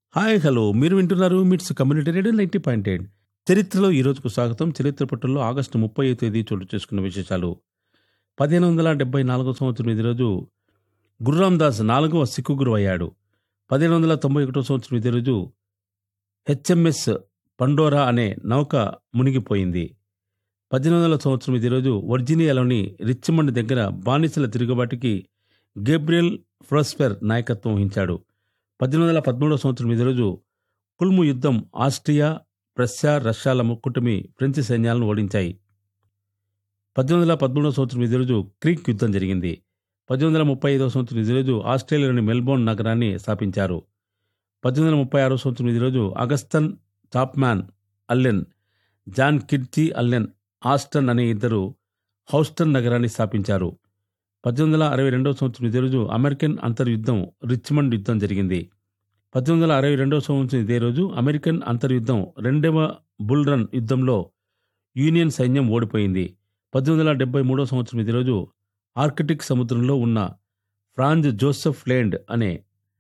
hi hello మీరు వింటున్నారు MITS community radio ninety point eight చరిత్రలో ఈ రోజుకు స్వాగతం చరిత్ర పట్టుల్లో ఆగస్టు ముప్పై తేదీ చోటు చేసుకున్న విశేషాలు పదిహేను వందల డెబ్బై నాలుగో సంవత్సరం ఇదే రోజు గురురామ్ దాస్ నాలుగవ సిక్కు గురువు అయ్యాడు పదిహేను వందల తొంభై ఒకటో సంవత్సరం ఇదే రోజు హెచ్ఎంఎస్ పండోరా అనే నౌక మునిగిపోయింది పద్దెనిమిది వందల సంవత్సరం ఇదే రోజు వర్జీనియాలోని రిచ్మండ్ దగ్గర బానిసల తిరుగుబాటుకి గేబ్రియల్ ఫ్రోస్పెర్ నాయకత్వం వహించాడు పద్దెనిమిది వందల పదమూడవ సంవత్సరం ఇదే రోజు కుల్ము యుద్ధం ఆస్ట్రియా ప్రస్యా రష్యాల ముక్కుటమి ఫ్రెంచ్ సైన్యాలను ఓడించాయి పద్దెనిమిది వందల పదమూడవ సంవత్సరం ఇదే రోజు క్రీక్ యుద్ధం జరిగింది పద్దెనిమిది వందల ముప్పై ఐదవ సంవత్సరం ఇదే రోజు ఆస్ట్రేలియాలోని మెల్బోర్న్ నగరాన్ని స్థాపించారు పద్దెనిమిది వందల ముప్పై ఆరో సంవత్సరం ఇదే రోజు అగస్తన్ టాప్మ్యాన్ అల్లెన్ జాన్ కిడ్జీ అల్లెన్ ఆస్టన్ అనే ఇద్దరు హౌస్టన్ నగరాన్ని స్థాపించారు పద్దెనిమిది వందల అరవై రెండవ సంవత్సరం ఇదే రోజు అమెరికన్ అంతర్యుద్ధం రిచ్మండ్ యుద్ధం జరిగింది పద్దెనిమిది వందల అరవై రెండవ సంవత్సరం ఇదే రోజు అమెరికన్ అంతర్యుద్ధం రెండవ బుల్ రన్ యుద్ధంలో యూనియన్ సైన్యం ఓడిపోయింది పద్దెనిమిది వందల డెబ్బై మూడవ సంవత్సరం ఇదే రోజు ఆర్కిటిక్ సముద్రంలో ఉన్న ఫ్రాంజ్ జోసెఫ్ లేండ్ అనే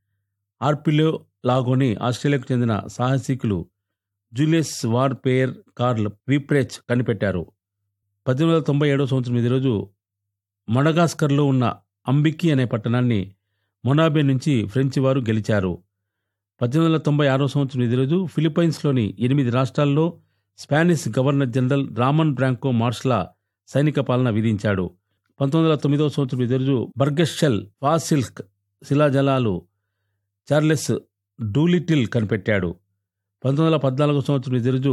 ఆర్పిలో లాగోని ఆస్ట్రేలియాకు చెందిన సాహసికులు Julius von Payer Carl Weyprecht కనిపెట్టారు పద్దెనిమిది వందల తొంభై ఏడవ సంవత్సరం ఇదే రోజు మడగాస్కర్లో ఉన్న అంబికి అనే పట్టణాన్ని మొనాబే నుంచి ఫ్రెంచ్ వారు గెలిచారు పద్దెనిమిది వందల తొంభై ఆరో సంవత్సరం ఇదే రోజు ఫిలిప్పైన్స్లోని ఎనిమిది రాష్ట్రాల్లో Spanish governor general Ramon Blanco martial law సైనిక పాలన విధించాడు పంతొమ్మిది వందల తొమ్మిదవ సంవత్సరం ఇదే రోజు బర్గెషెల్ ఫాసిల్క్ శిలాజలాలు చార్లెస్ డూలిటిల్ కనిపెట్టాడు పంతొమ్మిది వందల పద్నాలుగో సంవత్సరం ఇదే రోజు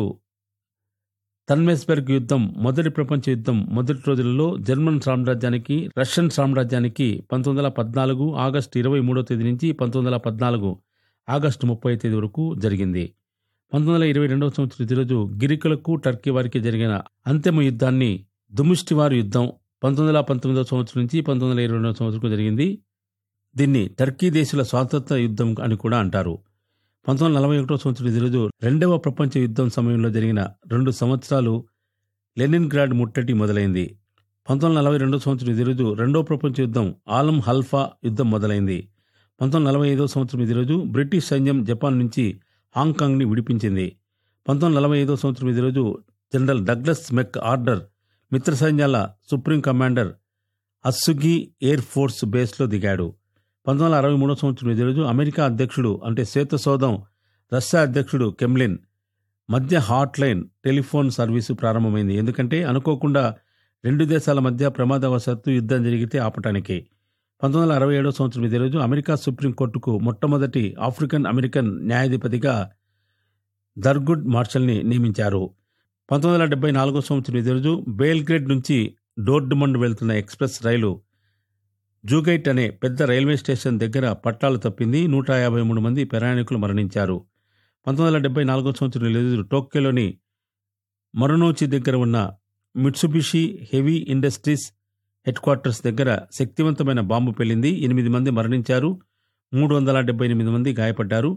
తన్మెస్బెర్గ్ యుద్ధం మొదటి ప్రపంచ యుద్ధం మొదటి రోజులలో జర్మన్ సామ్రాజ్యానికి రష్యన్ సామ్రాజ్యానికి పంతొమ్మిది వందల పద్నాలుగు ఆగస్టు ఇరవై మూడో తేదీ నుంచి పంతొమ్మిది వందల పద్నాలుగు ఆగస్టు ముప్పై తేదీ వరకు జరిగింది పంతొమ్మిది వందల ఇరవై రెండవ సంవత్సరం ఇదే రోజు గిరికులకు టర్కీ వారికి జరిగిన అంతిమ యుద్ధాన్ని దుముష్టివారు యుద్ధం పంతొమ్మిది వందల పంతొమ్మిదవ సంవత్సరం నుంచి పంతొమ్మిది వందల ఇరవై రెండవ సంవత్సరం జరిగింది దీన్ని టర్కీ దేశుల స్వాతంత్ర యుద్ధం అని కూడా అంటారు పంతొమ్మిది వందల నలభై ఒకటో సంవత్సరం ఇదే రోజు రెండవ ప్రపంచ యుద్ధం సమయంలో జరిగిన రెండు సంవత్సరాలు లెనిన్ గ్రాడ్ ముట్టడి మొదలైంది పంతొమ్మిది వందల నలభై రెండో సంవత్సరం ఇదే రోజు రెండవ ప్రపంచ యుద్ధం ఆలం హల్ఫా యుద్ధం మొదలైంది పంతొమ్మిది వందల నలభై ఐదో సంవత్సరం ఇదే రోజు బ్రిటిష్ సైన్యం జపాన్ నుంచి హాంకాంగ్ని విడిపించింది పంతొమ్మిది వందల నలభై ఐదో సంవత్సరం ఇదే రోజు జనరల్ డగ్లస్ మెక్ ఆర్డర్ మిత్ర సైన్యాల సుప్రీం కమాండర్ అస్సుగి ఎయిర్ ఫోర్స్ బేస్లో దిగాడు పంతొమ్మిది వందల అరవై మూడో సంవత్సరం ఇదే రోజు అమెరికా అధ్యక్షుడు అంటే శ్వేతసౌధం రష్యా అధ్యక్షుడు కెమ్లిన్ మధ్య హాట్ లైన్ టెలిఫోన్ సర్వీసు ప్రారంభమైంది ఎందుకంటే అనుకోకుండా రెండు దేశాల మధ్య ప్రమాదవశాత్తు యుద్ధం జరిగితే ఆపటానికి పంతొమ్మిది వందల అరవై ఏడో సంవత్సరం ఇదే రోజు అమెరికా సుప్రీంకోర్టుకు మొట్టమొదటి ఆఫ్రికన్ అమెరికన్ న్యాయాధిపతిగా దర్గుడ్ మార్షల్ని నియమించారు పంతొమ్మిది వందల డెబ్బై నాలుగో సంవత్సరం ఇదే రోజు బేల్గ్రేడ్ నుంచి డోర్డ్మండ్ వెళ్తున్న ఎక్స్ప్రెస్ రైలు జూగైట్ అనే పెద్ద రైల్వే స్టేషన్ దగ్గర పట్టాలు తప్పింది నూట యాభై మూడు మంది ప్రయాణికులు మరణించారు పంతొమ్మిది వందల డెబ్బై నాలుగో సంవత్సరం లేదు టోక్యోలోని మరునోచి దగ్గర ఉన్న Mitsubishi heavy industries headquarters దగ్గర శక్తివంతమైన బాంబు పేలింది ఎనిమిది మంది మరణించారు మూడు వందల డెబ్బై ఎనిమిది మంది గాయపడ్డారు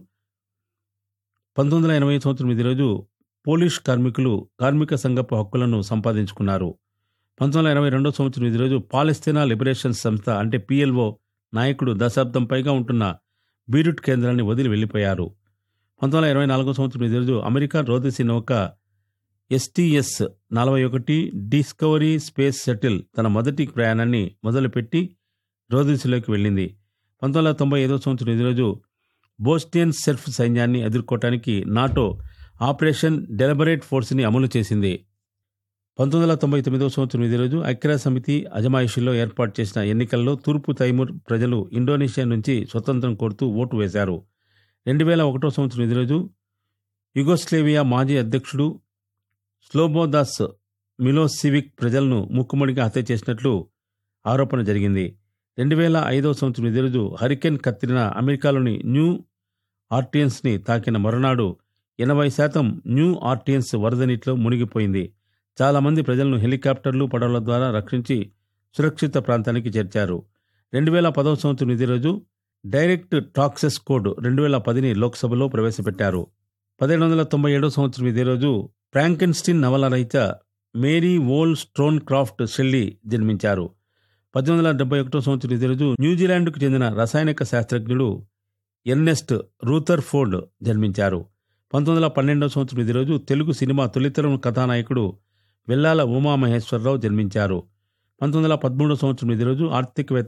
పంతొమ్మిది వందల ఎనభై సంవత్సరం ఇది రోజు పోలిష్ కార్మికులు కార్మిక సంఘపు హక్కులను సంపాదించుకున్నారు పంతొమ్మిది వందల ఎనభై రెండో సంవత్సరం ఇది రోజు పాలస్తీనా లిబరేషన్ సంస్థ అంటే పిఎల్ఓ నాయకుడు దశాబ్దం పైగా ఉంటున్న బీరుట్ కేంద్రాన్ని వదిలి వెళ్లిపోయారు పంతొమ్మిది వందల ఇరవై నాలుగో సంవత్సరం ఇది రోజు అమెరికా రోదసి నౌక ఎస్టీఎస్ నలభై ఒకటి డిస్కవరీ స్పేస్ షటిల్ తన మొదటి ప్రయాణాన్ని మొదలుపెట్టి రోదసిలోకి వెళ్ళింది పంతొమ్మిది వందల తొంభై ఐదో సంవత్సరం ఇది రోజు బోస్టియన్ సెర్ఫ్ సైన్యాన్ని ఎదుర్కోవటానికి నాటో ఆపరేషన్ డెలబరేట్ ఫోర్స్ని అమలు చేసింది పంతొమ్మిది వందల తొంభై తొమ్మిదవ సంవత్సరం ఇదే రోజు ఐక్యరాజ్య సమితి అజమాయిషిలో ఏర్పాటు చేసిన ఎన్నికల్లో తూర్పు తైమూర్ ప్రజలు ఇండోనేషియా నుంచి స్వతంత్రం కోరుతూ ఓటు వేశారు రెండు వేల ఒకటో సంవత్సరం ఇదే రోజు యుగోస్లేవియా మాజీ అధ్యక్షుడు స్లోబోదాస్ మిలోసివిక్ ప్రజలను ముక్కుమడిగా హత్య చేసినట్లు ఆరోపణ జరిగింది రెండు వేల ఐదవ సంవత్సరం ఇదే రోజు హరికేన్ కత్తిరిన అమెరికాలోని న్యూ ఆర్టియన్స్ని తాకిన మరునాడు ఎనభై శాతం న్యూ ఆర్టియన్స్ వరద నీటిలో మునిగిపోయింది చాలా మంది ప్రజలను హెలికాప్టర్లు పడవల ద్వారా రక్షించి సురక్షిత ప్రాంతానికి చేర్చారు రెండు వేల పదవ సంవత్సరం ఇదే రోజు డైరెక్ట్ టాక్సెస్ కోడ్ రెండు వేల పదిని లోక్సభలో ప్రవేశపెట్టారు పదిహేడు వందల తొంభై ఏడవ సంవత్సరం ఇదే రోజు ఫ్రాంకెన్స్టీన్ నవల రహిత Mary Wollstonecraft Shelley జన్మించారు పద్దెనిమిది వందల డెబ్బై ఒకటో సంవత్సరం ఇదే రోజు న్యూజిలాండ్కు చెందిన రసాయనిక శాస్త్రజ్ఞుడు ఎర్నెస్ట్ రూథర్ ఫోర్డ్ జన్మించారు పంతొమ్మిది వందల పన్నెండవ సంవత్సరం ఇదే రోజు తెలుగు సినిమా తొలితరం కథానాయకుడు వెల్లాల ఉమామహేశ్వరరావు జన్మించారు పంతొమ్మిది వందల పదమూడవ సంవత్సరం ఇదే రోజు ఆర్థికవేత్త